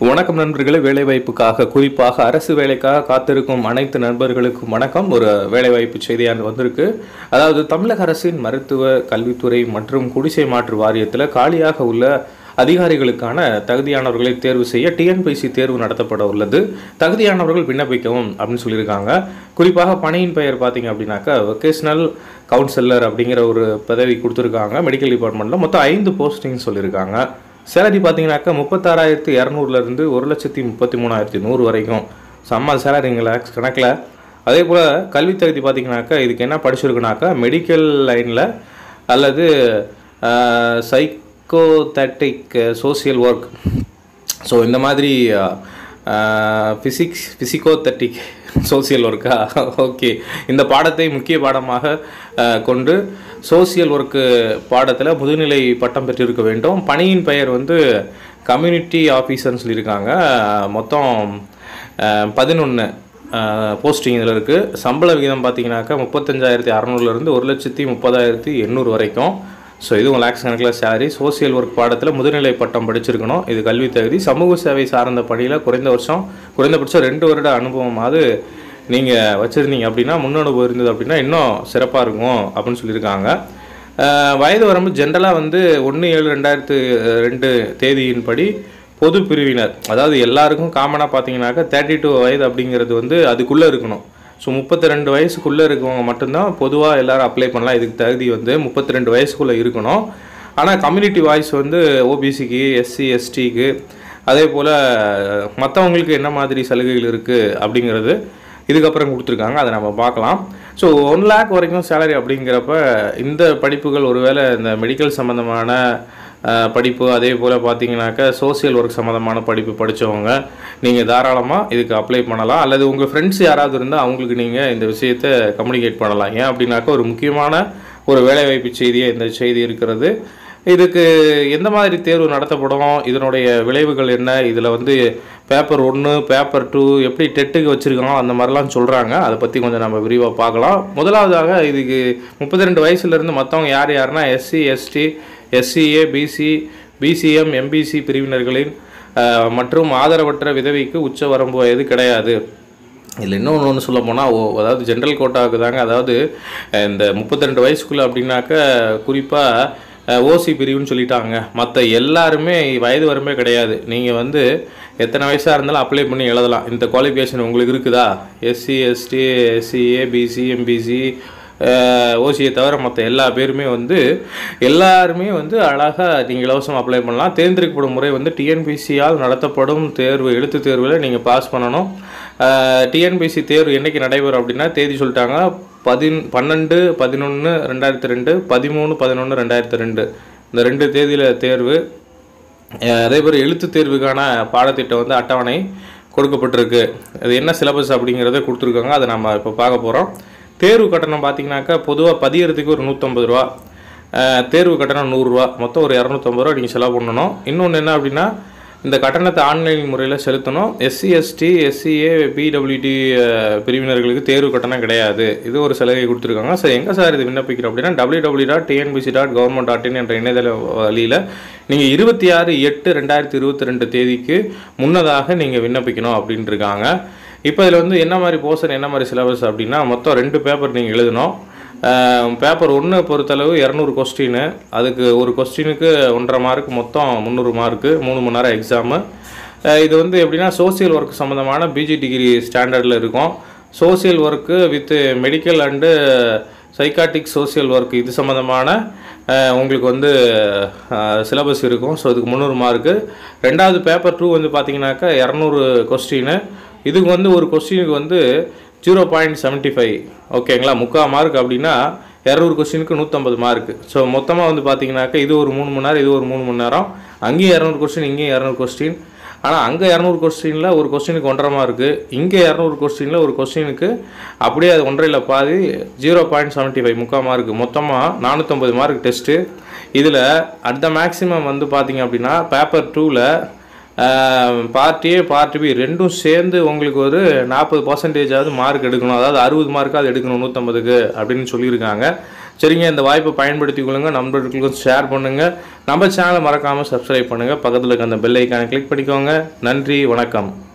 வணக்கம் நண்பர்களே வேலைவாய்ப்புக்காக குறிப்பாக அரசு வேலைக்காக காத்திருக்கும் அனைத்து நண்பர்களுக்கும் வணக்கம் ஒரு வேலைவாய்ப்பு செய்தியாக வந்திருக்கு அதாவது தமிழக அரசின் மருத்துவ கல்வித்துறை மற்றும் குடிசை மாற்று வாரியத்தில் காலியாக உள்ள அதிகாரிகளுக்கான தகுதியானவர்களை தேர்வு செய்ய டிஎன்பிசி தேர்வு நடத்தப்பட உள்ளது தகுதியானவர்கள் விண்ணப்பிக்கவும் அப்படின்னு சொல்லியிருக்காங்க குறிப்பாக பணியின் பெயர் பார்த்தீங்க அப்படின்னாக்கா வொகேஷனல் கவுன்சிலர் அப்படிங்கிற ஒரு பதவி கொடுத்துருக்காங்க மெடிக்கல் டிபார்ட்மெண்ட்டில் மொத்தம் ஐந்து போஸ்டிங் சொல்லியிருக்காங்க சேலரி பார்த்தீங்கன்னாக்கா முப்பத்தாறாயிரத்து இரநூறுலேருந்து ஒரு லட்சத்தி முப்பத்தி மூணாயிரத்தி நூறு வரைக்கும் செம்ம சேலரிங்களா கணக்கில் அதே போல் கல்வி தகுதி பார்த்தீங்கன்னாக்கா இதுக்கு என்ன படிச்சிருக்குனாக்கா மெடிக்கல் லைனில் அல்லது சைக்கோதட்டிக் சோசியல் ஒர்க் ஸோ இந்த மாதிரி ஃபிசிக்ஸ் ஃபிசிக்கோதட்டிக் சோசியல் ஒர்க்கா ஓகே இந்த பாடத்தை முக்கிய பாடமாக அஹ், கொண்டு சோசியல் ஒர்க்கு பாடத்தில் முதுநிலை பட்டம் பெற்றிருக்க வேண்டும் பணியின் பெயர் வந்து கம்யூனிட்டி ஆஃபீஸர்னு சொல்லியிருக்காங்க மொத்தம் பதினொன்று போஸ்டிங் இதில் இருக்குது சம்பள விகிதம் பார்த்தீங்கன்னாக்கா முப்பத்தஞ்சாயிரத்தி அறநூறுலேருந்து ஒரு லட்சத்தி முப்பதாயிரத்தி எண்ணூறு வரைக்கும் ஸோ இதுவும் லேக்ஸ் கணக்கில் சேலரி சோசியல் ஒர்க் பாடத்தில் முதுநிலை பட்டம் படிச்சிருக்கணும் இது கல்வி தகுதி சமூக சேவை சார்ந்த பணியில் குறைந்த வருஷம் குறைந்தபட்சம் ரெண்டு வருட அனுபவமாவது நீங்கள் வச்சுருந்தீங்க அப்படின்னா முன் அனுபவம் இருந்தது அப்படின்னா இன்னும் சிறப்பாக இருக்கும் அப்படின்னு சொல்லியிருக்காங்க அஹ் வயது வரம்பு ஜென்ரலாக வந்து ஒன்று ஏழு ரெண்டாயிரத்து ரெண்டு தேதியின்படி பொது பிரிவினர் அதாவது எல்லாருக்கும் காமனாக பார்த்தீங்கன்னாக்கா தேர்ட்டி டூ வயது அப்படிங்கிறது வந்து அதுக்குள்ளே இருக்கணும் ஸோ முப்பத்தி ரெண்டு வயசுக்குள்ளே இருக்கவங்க மட்டும்தான் பொதுவாக எல்லாரும் அப்ளை பண்ணலாம் இதுக்கு தகுதி வந்து முப்பத்தி ரெண்டு வயசுக்குள்ளே இருக்கணும் ஆனால் கம்யூனிட்டி வாய்ஸ் வந்து ஓபிசிக்கு எஸ்சி எஸ்டிக்கு அதே போல் மற்றவங்களுக்கு என்ன மாதிரி சலுகைகள் இருக்குது அப்படிங்கிறது இதுக்கப்புறம் கொடுத்துருக்காங்க அதை நம்ம பார்க்கலாம் ஸோ ஒன் லேக் வரைக்கும் சேலரி அப்படிங்கிறப்ப இந்த படிப்புகள் ஒருவேளை இந்த மெடிக்கல் சம்மந்தமான அஹ், படிப்பு அதே போல் பார்த்தீங்கன்னாக்கா சோஷியல் ஒர்க் சம்மந்தமான படிப்பு படித்தவங்க நீங்கள் தாராளமாக இதுக்கு அப்ளை பண்ணலாம் அல்லது உங்கள் ஃப்ரெண்ட்ஸ் யாராவது இருந்தால் அவங்களுக்கு நீங்கள் இந்த விஷயத்தை கம்யூனிகேட் பண்ணலாம் ஏன் அப்படின்னாக்கா ஒரு முக்கியமான ஒரு வேலைவாய்ப்பு செய்தியே இந்த செய்தி இருக்கிறது இதுக்கு எந்த மாதிரி தேர்வு நடத்தப்படும் இதனுடைய விளைவுகள் என்ன இதில் வந்து பேப்பர் ஒன்று பேப்பர் டூ எப்படி டெட்டுக்கு வச்சுருக்காங்க அந்த மாதிரிலாம் சொல்கிறாங்க அதை பற்றி கொஞ்சம் நம்ம விரிவாக பார்க்கலாம் முதலாவதாக இதுக்கு முப்பத்தி ரெண்டு வயசுலேருந்து மற்றவங்க யார் யாருன்னா SC ST SCA BC BCM MBC பிரிவினர்களின் அஹ், மற்றும் ஆதரவற்ற விதவைக்கு உச்ச வரம்பு வயது கிடையாது இதில் இன்னொன்று ஒன்று சொல்ல போனால் ஓ அதாவது ஜென்ரல் கோட்டாவுக்கு தாங்க அதாவது அஹ், இந்த முப்பத்தி ரெண்டு வயசுக்குள்ளே அப்படின்னாக்க குறிப்பாக ஓசி பிரிவுன்னு சொல்லிட்டாங்க மற்ற எல்லாருமே வயது வரம்பே கிடையாது நீங்கள் வந்து எத்தனை வயசாக இருந்தாலும் அப்ளை பண்ணி எழுதலாம் இந்த குவாலிஃபிகேஷன் உங்களுக்கு இருக்குதா SC ST SCA BC MBC ஓசியை தவிர மற்ற எல்லா பேருமே வந்து எல்லாருமே வந்து அழகாக நீங்கள் இலவசம் அப்ளை பண்ணலாம் தேர்ந்தெடுக்கப்படும் முறை வந்து டிஎன்பிசியால் நடத்தப்படும் தேர்வு எழுத்து தேர்வில் நீங்கள் பாஸ் பண்ணணும் டிஎன்பிசி தேர்வு என்னைக்கு நடைபெறும் அப்படின்னா தேதி சொல்லிட்டாங்க பதின் பன்னெண்டு பதினொன்று ரெண்டாயிரத்தி ரெண்டு பதிமூணு பதினொன்று ரெண்டாயிரத்தி ரெண்டு இந்த ரெண்டு தேதியில் தேர்வு அஹ் அதே மாதிரி எழுத்து தேர்வுக்கான பாடத்திட்டம் வந்து அட்டவணை கொடுக்கப்பட்டிருக்கு அது என்ன சிலபஸ் அப்படிங்கிறத கொடுத்துருக்காங்க அதை நம்ம இப்போ பார்க்க போகிறோம் தேர்வு கட்டணம் பார்த்தீங்கன்னாக்கா பொதுவாக பதியறதுக்கு ஒரு நூற்றம்பது ரூபா அஹ் தேர்வு கட்டணம் நூறுரூவா மொத்தம் ஒரு இரநூத்தம்பது ரூபா நீங்கள் செலவு பண்ணணும் இன்னொன்று என்ன அப்படின்னா இந்த கட்டணத்தை ஆன்லைன் முறையில் செலுத்தணும் எஸ்சி எஸ்டி எஸ்சிஏ பிடபிள்யூடி பிரிவினர்களுக்கு தேர்வு கட்டணம் கிடையாது இது ஒரு சலுகை கொடுத்துருக்காங்க ஸோ எங்கே சார் இது விண்ணப்பிக்கிறோம் அப்படின்னா W W dot TNPSC dot government dot in என்ற இணையதள வழியில் நீங்கள் இருபத்தி ஆறு எட்டு ரெண்டாயிரத்தி இருபத்தி ரெண்டு தேதிக்கு முன்னதாக நீங்கள் விண்ணப்பிக்கணும் அப்படின்ட்டு இருக்காங்க இப்போ இதில் வந்து என்ன மாதிரி போர்ஷன் என்ன மாதிரி சிலபஸ் அப்படின்னா மொத்தம் ரெண்டு பேப்பர் நீங்கள் எழுதணும் பேப்பர் ஒன்று பொறுத்தளவு இரநூறு கொஸ்டின் அதுக்கு ஒரு கொஸ்டினுக்கு ஒன்றரை மார்க் மொத்தம் முந்நூறு மார்க்கு மூணு மணி நேரம் எக்ஸாமு இது வந்து எப்படின்னா சோசியல் ஒர்க் சம்மந்தமான பிஜி டிகிரி ஸ்டாண்டர்டில் இருக்கும் social work with medical and psychiatric social work இது சம்மந்தமான அஹ், உங்களுக்கு வந்து சிலபஸ் இருக்கும் ஸோ இதுக்கு முந்நூறு மார்க்கு ரெண்டாவது பேப்பர் டூ வந்து பார்த்தீங்கன்னாக்கா இரநூறு கொஸ்டின் இதுக்கு வந்து ஒரு கொஸ்டினுக்கு வந்து ஜீரோ பாயிண்ட் செவன்ட்டி ஃபைவ் ஓகேங்களா முக்கால் மார்க் அப்படின்னா இரநூறு கொஸ்டினுக்கு நூற்றம்பது மார்க்கு ஸோ மொத்தமாக வந்து பார்த்தீங்கன்னாக்கா இது ஒரு மூணு மணி நேரம் இது ஒரு மூணு மணி நேரம் அங்கேயும் இரநூறு கொஸ்டின் இங்கேயும் இரநூறு கொஸ்டின் ஆனால் அங்கே இரநூறு கொஸ்டினில் ஒரு கொஸ்டினுக்கு ஒன்றரை மார்க்கு இங்கே இரநூறு கொஸ்டினில் ஒரு கொஸ்டினுக்கு அப்படியே அது ஒன்றையில் பாதி ஜீரோ பாயிண்ட் செவன்ட்டி ஃபைவ் முக்கால் மார்க்கு மொத்தமாக நானூற்றம்பது மார்க் டெஸ்ட்டு இதில் அட் த மேக்ஸிமம் வந்து பார்த்தீங்க அப்படின்னா பேப்பர் டூவில் பார்ட் ஏ பார்ட் பி ரெண்டும் சேர்ந்து உங்களுக்கு ஒரு நாற்பது பர்சன்டேஜாவது மார்க் எடுக்கணும் அதாவது அறுபது மார்க்காவது எடுக்கணும் நூற்றம்பதுக்கு அப்படின்னு சொல்லியிருக்காங்க சரிங்க இந்த வாய்ப்பை பயன்படுத்திக் கொள்ளுங்க நண்பர்களுக்கும் ஷேர் பண்ணுங்கள் நம்ம சேனலை மறக்காமல் சப்ஸ்கிரைப் பண்ணுங்கள் பக்கத்தில் இருக்க அந்த பெல் ஐக்கானை கிளிக் பண்ணிக்கோங்க நன்றி வணக்கம்